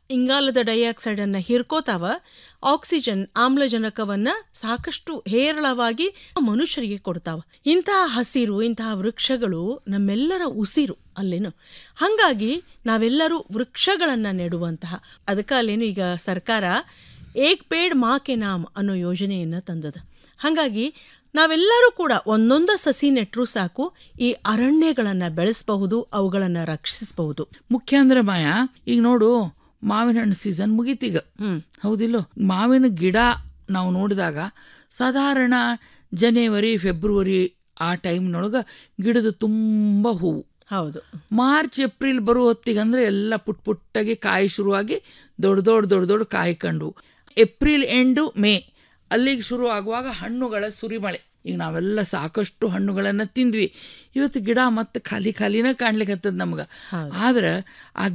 ಇಂಗಾಲದ ಡೈಆಕ್ಸೈಡ್ ಅನ್ನ ಹೀರ್ಕೋತಾವ ಆಕ್ಸಿಜನ್ ಆಮ್ಲಜನಕವನ್ನ ಸಾಕಷ್ಟು ಹೇರಳವಾಗಿ ಮನುಷ್ಯರಿಗೆ ಕೊಡ್ತಾವ ಇಂತಹ ಹಸಿರು ಇಂತಹ ವೃಕ್ಷಗಳು ನಮ್ಮೆಲ್ಲರ ಉಸಿರು ಅಲ್ಲೇನು ಹಾಗಾಗಿ ನಾವೆಲ್ಲರೂ ವೃಕ್ಷಗಳನ್ನ ನೆಡುವಂತಹ ಅದಕ್ಕೆ ಅಲ್ಲೇನು ಈಗ ಸರ್ಕಾರ ಏಕ್ ಪೇಡ್ ಮಾ ಕೆ ನಾಮ್ ಅನ್ನೋ ಯೋಜನೆಯನ್ನ ತಂದದ ಹಾಗಾಗಿ ನಾವೆಲ್ಲರೂ ಕೂಡ ಒಂದೊಂದು ಸಸಿ ನೆಟ್ಟರು ಸಾಕು ಈ ಅರಣ್ಯಗಳನ್ನ ಬೆಳೆಸಬಹುದು ಅವುಗಳನ್ನ ರಕ್ಷಿಸಬಹುದು ಮುಖ್ಯ ಅಂದ್ರೆ ಮಾಯ ಈಗ ನೋಡು ಮಾವಿನ ಹಣ್ಣು ಸೀಸನ್ ಮುಗೀತೀಗ ಹ್ಮ್ ಹೌದಿಲ್ಲೋ ಮಾವಿನ ಗಿಡ ನಾವು ನೋಡಿದಾಗ ಸಾಧಾರಣ ಜನವರಿ ಫೆಬ್ರವರಿ ಆ ಟೈಮ್ನೊಳಗೆ ಗಿಡದ ತುಂಬ ಹೂವು ಹೌದು ಮಾರ್ಚ್ ಏಪ್ರಿಲ್ ಬರೋ ಹೊತ್ತಿಗೆ ಅಂದ್ರೆ ಎಲ್ಲ ಪುಟ್ ಪುಟ್ಟಾಗಿ ಕಾಯಿ ಶುರುವಾಗಿ ದೊಡ್ಡ ದೊಡ್ಡ ದೊಡ್ಡ ದೊಡ್ಡ ಕಾಯಿ ಕಂಡು ಏಪ್ರಿಲ್ ಎಂಡು ಮೇ ಅಲ್ಲಿಗೆ ಶುರು ಆಗುವಾಗ ಹಣ್ಣುಗಳ ಸುರಿಮಳೆ ಈಗ ನಾವೆಲ್ಲ ಸಾಕಷ್ಟು ಹಣ್ಣುಗಳನ್ನು ತಿಂದ್ವಿ ಇವತ್ತು ಗಿಡ ಮತ್ತೆ ಖಾಲಿ ಖಾಲಿನ ಕಾಣ್ಲಿಕ್ಕೆ ಹತ್ತದ ನಮ್ಗೆ ಆದ್ರೆ ಆ